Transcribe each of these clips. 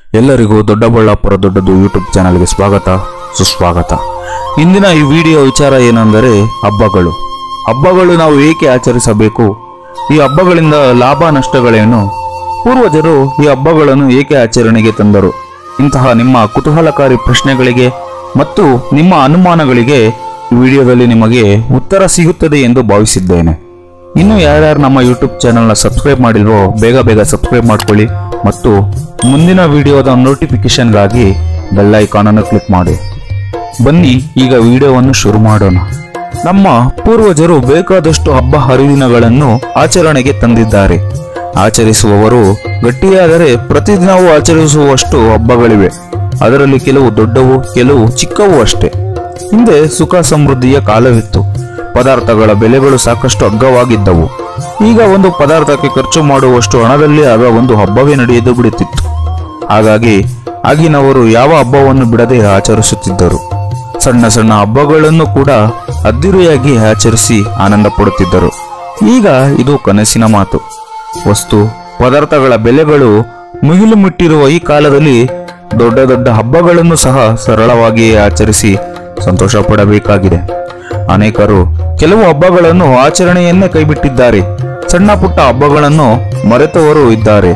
ಎಲ್ಲರಿಗೂ ದೊಡ್ಡಬಳ್ಳಾಪುರ ದೊಡ್ಡದು ಯೂಟ್ಯೂಬ್ ಚಾನಲ್ಗೆ ಸ್ವಾಗತ ಸುಸ್ವಾಗತ ಇಂದಿನ ಈ ವಿಡಿಯೋ ವಿಚಾರ ಏನೆಂದರೆ ಹಬ್ಬಗಳು ಹಬ್ಬಗಳು ನಾವು ಏಕೆ ಆಚರಿಸಬೇಕು ಈ ಹಬ್ಬಗಳಿಂದ ಲಾಭ ನಷ್ಟಗಳೇನು ಪೂರ್ವಜರು ಈ ಹಬ್ಬಗಳನ್ನು ಏಕೆ ಆಚರಣೆಗೆ ತಂದರು ಇಂತಹ ನಿಮ್ಮ ಕುತೂಹಲಕಾರಿ ಪ್ರಶ್ನೆಗಳಿಗೆ ಮತ್ತು ನಿಮ್ಮ ಅನುಮಾನಗಳಿಗೆ ಈ ವಿಡಿಯೋದಲ್ಲಿ ನಿಮಗೆ ಉತ್ತರ ಸಿಗುತ್ತದೆ ಎಂದು ಭಾವಿಸಿದ್ದೇನೆ ಇನ್ನು ಯಾರ್ಯಾರು ನಮ್ಮ ಯೂಟ್ಯೂಬ್ ಚಾನಲ್ನ ಸಬ್ಸ್ಕ್ರೈಬ್ ಮಾಡಿಲ್ವೋ ಬೇಗ ಬೇಗ ಸಬ್ಸ್ಕ್ರೈಬ್ ಮಾಡ್ಕೊಳ್ಳಿ ಮತ್ತು ಮುಂದಿನ ವಿಡಿಯೋದ ನೋಟಿಫಿಕೇಶನ್ಗಾಗಿ ಬೆಲ್ ಐಕಾನ್ ಅನ್ನು ಕ್ಲಿಕ್ ಮಾಡಿ ಬನ್ನಿ ಈಗ ವಿಡಿಯೋವನ್ನು ಶುರು ಮಾಡೋಣ ನಮ್ಮ ಪೂರ್ವಜರು ಬೇಕಾದಷ್ಟು ಹಬ್ಬ ಹರಿದಿನಗಳನ್ನು ಆಚರಣೆಗೆ ತಂದಿದ್ದಾರೆ ಆಚರಿಸುವವರು ಗಟ್ಟಿಯಾದರೆ ಪ್ರತಿದಿನವೂ ಆಚರಿಸುವಷ್ಟು ಹಬ್ಬಗಳಿವೆ ಅದರಲ್ಲಿ ಕೆಲವು ದೊಡ್ಡವು ಕೆಲವು ಚಿಕ್ಕವು ಅಷ್ಟೇ ಹಿಂದೆ ಸುಖ ಸಮೃದ್ಧಿಯ ಕಾಲವಿತ್ತು ಪದಾರ್ಥಗಳ ಬೆಲೆಗಳು ಸಾಕಷ್ಟು ಅಗ್ಗವಾಗಿದ್ದವು ಈಗ ಒಂದು ಪದಾರ್ಥಕ್ಕೆ ಖರ್ಚು ಮಾಡುವಷ್ಟು ಹಣದಲ್ಲಿ ಆಗ ಒಂದು ಹಬ್ಬವೇ ನಡೆಯದು ಬಿಡುತ್ತಿತ್ತು ಹಾಗಾಗಿ ಆಗಿನವರು ಯಾವ ಹಬ್ಬವನ್ನು ಬಿಡದೆ ಆಚರಿಸುತ್ತಿದ್ದರು ಸಣ್ಣ ಸಣ್ಣ ಹಬ್ಬಗಳನ್ನು ಕೂಡ ಅದ್ಧೂರಿಯಾಗಿ ಆಚರಿಸಿ ಆನಂದ ಪಡುತ್ತಿದ್ದರು ಈಗ ಇದು ಕನಸಿನ ಮಾತು ವಸ್ತು ಪದಾರ್ಥಗಳ ಬೆಲೆಗಳು ಮುಗಿಲು ಮುಟ್ಟಿರುವ ಈ ಕಾಲದಲ್ಲಿ ದೊಡ್ಡ ದೊಡ್ಡ ಹಬ್ಬಗಳನ್ನು ಸಹ ಸರಳವಾಗಿಯೇ ಆಚರಿಸಿ ಸಂತೋಷ ಪಡಬೇಕಾಗಿದೆ ಅನೇಕರು ಕೆಲವು ಹಬ್ಬಗಳನ್ನು ಆಚರಣೆಯನ್ನೇ ಕೈಬಿಟ್ಟಿದ್ದಾರೆ ಸಣ್ಣ ಪುಟ್ಟ ಹಬ್ಬಗಳನ್ನು ಮರೆತವರು ಇದ್ದಾರೆ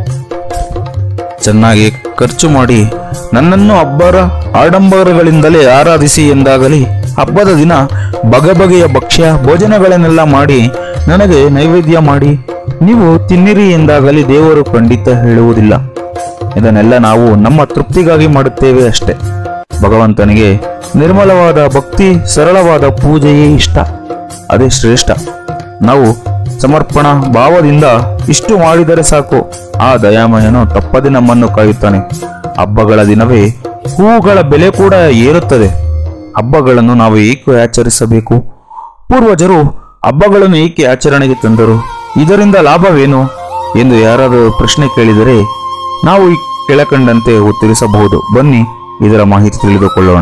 ಚೆನ್ನಾಗಿ ಖರ್ಚು ಮಾಡಿ ನನ್ನನ್ನು ಹಬ್ಬರ ಆಡಂಬರಗಳಿಂದಲೇ ಆರಾಧಿಸಿ ಎಂದಾಗಲಿ ಹಬ್ಬದ ದಿನ ಬಗೆ ಬಗೆಯ ಭಕ್ಷ್ಯ ಭೋಜನಗಳನ್ನೆಲ್ಲ ಮಾಡಿ ನನಗೆ ನೈವೇದ್ಯ ಮಾಡಿ ನೀವು ತಿನ್ನಿರಿ ಎಂದಾಗಲಿ ದೇವರು ಖಂಡಿತ ಹೇಳುವುದಿಲ್ಲ ಇದನ್ನೆಲ್ಲ ನಾವು ನಮ್ಮ ತೃಪ್ತಿಗಾಗಿ ಮಾಡುತ್ತೇವೆ ಅಷ್ಟೇ ಭಗವಂತನಿಗೆ ನಿರ್ಮಲವಾದ ಭಕ್ತಿ ಸರಳವಾದ ಪೂಜೆಯೇ ಇಷ್ಟ ಅದೇ ಶ್ರೇಷ್ಠ ನಾವು ಸಮರ್ಪಣಾ ಭಾವದಿಂದ ಇಷ್ಟು ಮಾಡಿದರೆ ಸಾಕು ಆ ದಯಾಮಯನು ತಪ್ಪದೆ ನಮ್ಮನ್ನು ಕಾಯುತ್ತಾನೆ ಹಬ್ಬಗಳ ದಿನವೇ ಹೂವುಗಳ ಬೆಲೆ ಕೂಡ ಏರುತ್ತದೆ ಹಬ್ಬಗಳನ್ನು ನಾವು ಏಕೆ ಆಚರಿಸಬೇಕು ಪೂರ್ವಜರು ಹಬ್ಬಗಳನ್ನು ಏಕೆ ಆಚರಣೆಗೆ ತಂದರು ಇದರಿಂದ ಲಾಭವೇನು ಎಂದು ಯಾರಾದರೂ ಪ್ರಶ್ನೆ ಕೇಳಿದರೆ ನಾವು ಈ ಕೆಳಕಂಡಂತೆ ಉತ್ತರಿಸಬಹುದು ಬನ್ನಿ ಇದರ ಮಾಹಿತಿ ತಿಳಿದುಕೊಳ್ಳೋಣ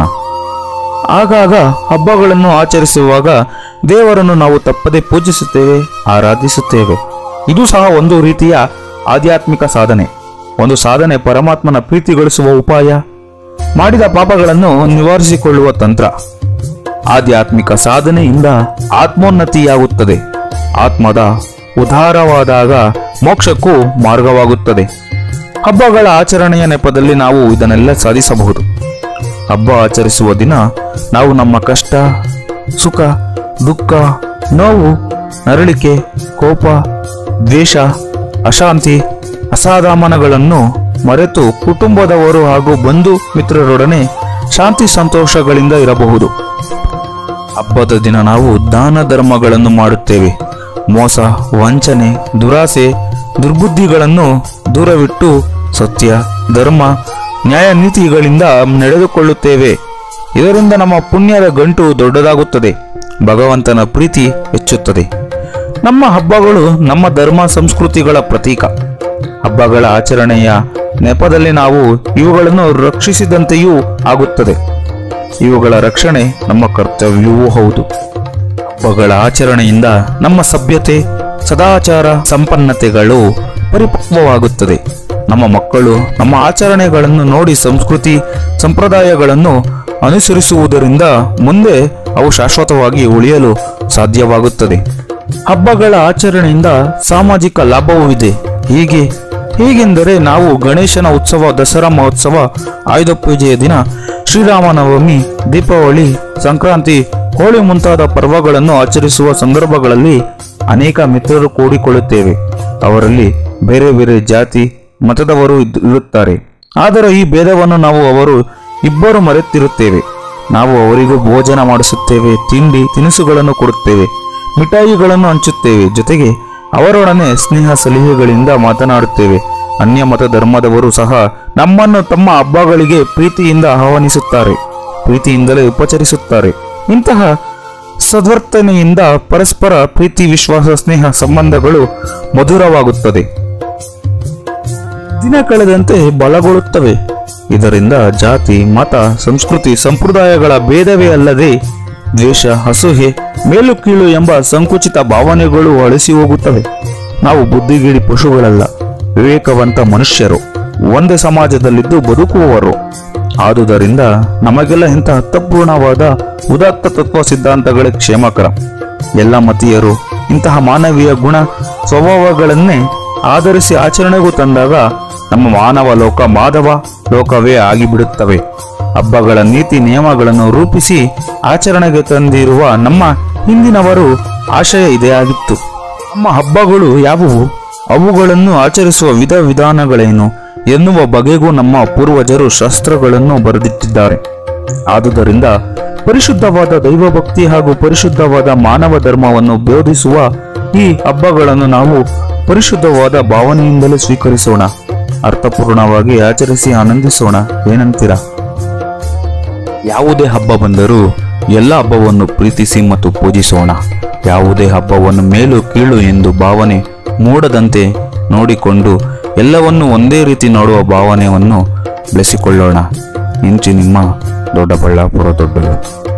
ಆಗಾಗ ಹಬ್ಬಗಳನ್ನು ಆಚರಿಸುವಾಗ ದೇವರನ್ನು ನಾವು ತಪ್ಪದೆ ಪೂಜಿಸುತ್ತೇವೆ ಆರಾಧಿಸುತ್ತೇವೆ ಇದು ಸಹ ಒಂದು ರೀತಿಯ ಆಧ್ಯಾತ್ಮಿಕ ಸಾಧನೆ ಒಂದು ಸಾಧನೆ ಪರಮಾತ್ಮನ ಪ್ರೀತಿಗೊಳಿಸುವ ಉಪಾಯ ಮಾಡಿದ ಪಾಪಗಳನ್ನು ನಿವಾರಿಸಿಕೊಳ್ಳುವ ತಂತ್ರ ಆಧ್ಯಾತ್ಮಿಕ ಸಾಧನೆಯಿಂದ ಆತ್ಮೋನ್ನತಿಯಾಗುತ್ತದೆ ಆತ್ಮದ ಉದಾರವಾದಾಗ ಮೋಕ್ಷಕ್ಕೂ ಮಾರ್ಗವಾಗುತ್ತದೆ ಹಬ್ಬಗಳ ಆಚರಣೆಯ ನೆಪದಲ್ಲಿ ನಾವು ಇದನ್ನೆಲ್ಲ ಸಾಧಿಸಬಹುದು ಹಬ್ಬ ಆಚರಿಸುವ ದಿನ ನಾವು ನಮ್ಮ ಕಷ್ಟ ಸುಖ ದುಃಖ ನೋವು ನರಳಿಕೆ ಕೋಪ ದ್ವೇಷ ಅಶಾಂತಿ ಅಸಮಾಧಾನಗಳನ್ನು ಮರೆತು ಕುಟುಂಬದವರು ಹಾಗೂ ಬಂಧು ಮಿತ್ರರೊಡನೆ ಶಾಂತಿ ಸಂತೋಷಗಳಿಂದ ಇರಬಹುದು ಹಬ್ಬದ ದಿನ ನಾವು ದಾನ ಧರ್ಮಗಳನ್ನು ಮಾಡುತ್ತೇವೆ ಮೋಸ ವಂಚನೆ ದುರಾಸೆ ದುರ್ಬುದ್ಧಿಗಳನ್ನು ದೂರವಿಟ್ಟು ಸತ್ಯ ಧರ್ಮ ನ್ಯಾಯ ನೀತಿಗಳಿಂದ ನಡೆದುಕೊಳ್ಳುತ್ತೇವೆ ಇದರಿಂದ ನಮ್ಮ ಪುಣ್ಯದ ಗಂಟು ದೊಡ್ಡದಾಗುತ್ತದೆ ಭಗವಂತನ ಪ್ರೀತಿ ಹೆಚ್ಚುತ್ತದೆ ನಮ್ಮ ಹಬ್ಬಗಳು ನಮ್ಮ ಧರ್ಮ ಸಂಸ್ಕೃತಿಗಳ ಪ್ರತೀಕ ಹಬ್ಬಗಳ ಆಚರಣೆಯ ನೆಪದಲ್ಲಿ ನಾವು ಇವುಗಳನ್ನು ರಕ್ಷಿಸಿದಂತೆಯೂ ಆಗುತ್ತದೆ ಇವುಗಳ ರಕ್ಷಣೆ ನಮ್ಮ ಕರ್ತವ್ಯವೂ ಹೌದು ಹಬ್ಬಗಳ ಆಚರಣೆಯಿಂದ ನಮ್ಮ ಸಭ್ಯತೆ ಸದಾಚಾರ ಸಂಪನ್ನತೆಗಳು ಪರಿಪಕ್ವವಾಗುತ್ತದೆ ನಮ್ಮ ಮಕ್ಕಳು ನಮ್ಮ ಆಚರಣೆಗಳನ್ನು ನೋಡಿ ಸಂಸ್ಕೃತಿ ಸಂಪ್ರದಾಯಗಳನ್ನು ಅನುಸರಿಸುವುದರಿಂದ ಮುಂದೆ ಅವು ಶಾಶ್ವತವಾಗಿ ಉಳಿಯಲು ಸಾಧ್ಯವಾಗುತ್ತದೆ ಹಬ್ಬಗಳ ಆಚರಣೆಯಿಂದ ಸಾಮಾಜಿಕ ಲಾಭವೂ ಇದೆ ಹೀಗೆ ಹೀಗೆಂದರೆ ನಾವು ಗಣೇಶನ ಉತ್ಸವ ದಸರಾ ಮಹೋತ್ಸವ ಆಯುಧ ಪೂಜೆಯ ದಿನ ಶ್ರೀರಾಮನವಮಿ ದೀಪಾವಳಿ ಸಂಕ್ರಾಂತಿ ಹೋಳಿ ಮುಂತಾದ ಪರ್ವಗಳನ್ನು ಆಚರಿಸುವ ಸಂದರ್ಭಗಳಲ್ಲಿ ಅನೇಕ ಮಿತ್ರರು ಕೂಡಿಕೊಳ್ಳುತ್ತೇವೆ ಅವರಲ್ಲಿ ಬೇರೆ ಬೇರೆ ಜಾತಿ ಮತದವರು ಇದ್- ಇರುತ್ತಾರೆ ಆದರೆ ಈ ಭೇದವನ್ನು ನಾವು ಅವರು ಇಬ್ಬರು ಮರೆತಿರುತ್ತೇವೆ ನಾವು ಅವರಿಗೂ ಭೋಜನ ಮಾಡಿಸುತ್ತೇವೆ ತಿಂಡಿ ತಿನಿಸುಗಳನ್ನು ಕೊಡುತ್ತೇವೆ ಮಿಠಾಯಿಗಳನ್ನು ಹಂಚುತ್ತೇವೆ ಜೊತೆಗೆ ಅವರೊಡನೆ ಸ್ನೇಹ ಸಲಹೆಗಳಿಂದ ಮಾತನಾಡುತ್ತೇವೆ ಅನ್ಯ ಮತ ಧರ್ಮದವರು ಸಹ ನಮ್ಮನ್ನು ತಮ್ಮ ಹಬ್ಬಗಳಿಗೆ ಪ್ರೀತಿಯಿಂದ ಆಹ್ವಾನಿಸುತ್ತಾರೆ ಪ್ರೀತಿಯಿಂದಲೇ ಉಪಚರಿಸುತ್ತಾರೆ ಇಂತಹ ಸದ್ವರ್ತನೆಯಿಂದ ಪರಸ್ಪರ ಪ್ರೀತಿ ವಿಶ್ವಾಸ ಸ್ನೇಹ ಸಂಬಂಧಗಳು ಮಧುರವಾಗುತ್ತದೆ ದಿನ ಕಳೆದಂತೆ ಬಲಗೊಳ್ಳುತ್ತವೆ ಇದರಿಂದ ಜಾತಿ ಮತ ಸಂಸ್ಕೃತಿ ಸಂಪ್ರದಾಯಗಳ ಭೇದವೇ ಅಲ್ಲದೆ ದ್ವೇಷ ಅಸೂಹೆ ಮೇಲು ಕೀಳು ಎಂಬ ಸಂಕುಚಿತ ಭಾವನೆಗಳು ಅಳಿಸಿ ಹೋಗುತ್ತವೆ ನಾವು ಬುದ್ಧಿಗಿಡಿ ಪಶುಗಳಲ್ಲ ವಿವೇಕವಂತ ಮನುಷ್ಯರು ಒಂದೇ ಸಮಾಜದಲ್ಲಿದ್ದು ಬದುಕುವವರು ಆದುದರಿಂದ ನಮಗೆಲ್ಲ ಇಂತಹ ಅರ್ಥಪೂರ್ಣವಾದ ಉದಾತ್ತ ತತ್ವ ಸಿದ್ಧಾಂತಗಳೇ ಕ್ಷೇಮಕರ ಎಲ್ಲ ಮತೀಯರು ಇಂತಹ ಮಾನವೀಯ ಗುಣ ಸ್ವಭಾವಗಳನ್ನೇ ಆಧರಿಸಿ ಆಚರಣೆಗೂ ತಂದಾಗ ನಮ್ಮ ಮಾನವ ಲೋಕ ಮಾಧವ ಲೋಕವೇ ಆಗಿಬಿಡುತ್ತವೆ ಹಬ್ಬಗಳ ನೀತಿ ನಿಯಮಗಳನ್ನು ರೂಪಿಸಿ ಆಚರಣೆಗೆ ತಂದಿರುವ ನಮ್ಮ ಹಿಂದಿನವರು ಆಶಯ ಇದೇ ಆಗಿತ್ತು ನಮ್ಮ ಹಬ್ಬಗಳು ಯಾವುವು ಅವುಗಳನ್ನು ಆಚರಿಸುವ ವಿಧ ವಿಧಾನಗಳೇನು ಎನ್ನುವ ಬಗೆಗೂ ನಮ್ಮ ಪೂರ್ವಜರು ಶಾಸ್ತ್ರಗಳನ್ನು ಬರೆದಿಟ್ಟಿದ್ದಾರೆ ಆದುದರಿಂದ ಪರಿಶುದ್ಧವಾದ ದೈವಭಕ್ತಿ ಹಾಗೂ ಪರಿಶುದ್ಧವಾದ ಮಾನವ ಧರ್ಮವನ್ನು ಬೋಧಿಸುವ ಈ ಹಬ್ಬಗಳನ್ನು ನಾವು ಪರಿಶುದ್ಧವಾದ ಭಾವನೆಯಿಂದಲೇ ಸ್ವೀಕರಿಸೋಣ ಅರ್ಥಪೂರ್ಣವಾಗಿ ಆಚರಿಸಿ ಆನಂದಿಸೋಣ ಏನಂತೀರಾ ಯಾವುದೇ ಹಬ್ಬ ಬಂದರೂ ಎಲ್ಲ ಹಬ್ಬವನ್ನು ಪ್ರೀತಿಸಿ ಮತ್ತು ಪೂಜಿಸೋಣ ಯಾವುದೇ ಹಬ್ಬವನ್ನು ಮೇಲು ಕೀಳು ಎಂದು ಭಾವನೆ ಮೂಡದಂತೆ ನೋಡಿಕೊಂಡು ಎಲ್ಲವನ್ನು ಒಂದೇ ರೀತಿ ನೋಡುವ ಭಾವನೆಯನ್ನು ಬೆಳೆಸಿಕೊಳ್ಳೋಣ ಇಂಚು ನಿಮ್ಮ ದೊಡ್ಡಬಳ್ಳಾಪುರ ದೊಡ್ಡದು